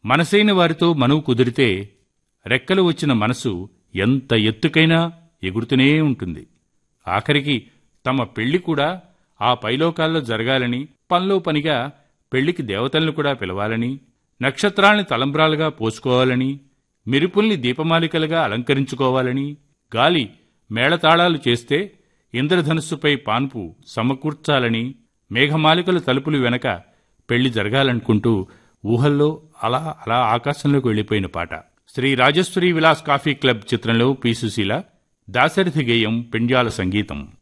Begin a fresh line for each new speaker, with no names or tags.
మనసైన వారితో మనువు కుదిరితే రెక్కలు వచ్చిన మనసు ఎంత ఎత్తుకైనా ఎగురుతూనే ఉంటుంది ఆఖరికి తమ పెళ్లి కూడా ఆ పైలోకాల్లో జరగాలని పనిలో పనిగా పెళ్లికి దేవతల్ని కూడా పిలవాలని నక్షత్రాల్ని తలంబ్రాలుగా పోసుకోవాలని మెరుపుల్ని దీపమాలికలుగా అలంకరించుకోవాలని గాలి మేళతాళాలు చేస్తే ఇంద్రధనుస్సుపై పాన్పు సమకూర్చాలని మేఘమాలికల తలుపులు వెనక పెళ్లి జరగాలనుకుంటూ ఊహల్లో అలా అలా ఆకాశంలోకి వెళ్ళిపోయిన పాట శ్రీ రాజేశ్వరి విలాస్ కాఫీ క్లబ్ చిత్రంలో పి సుశీల దాశరథి గేయం పెండ్యాల సంగీతం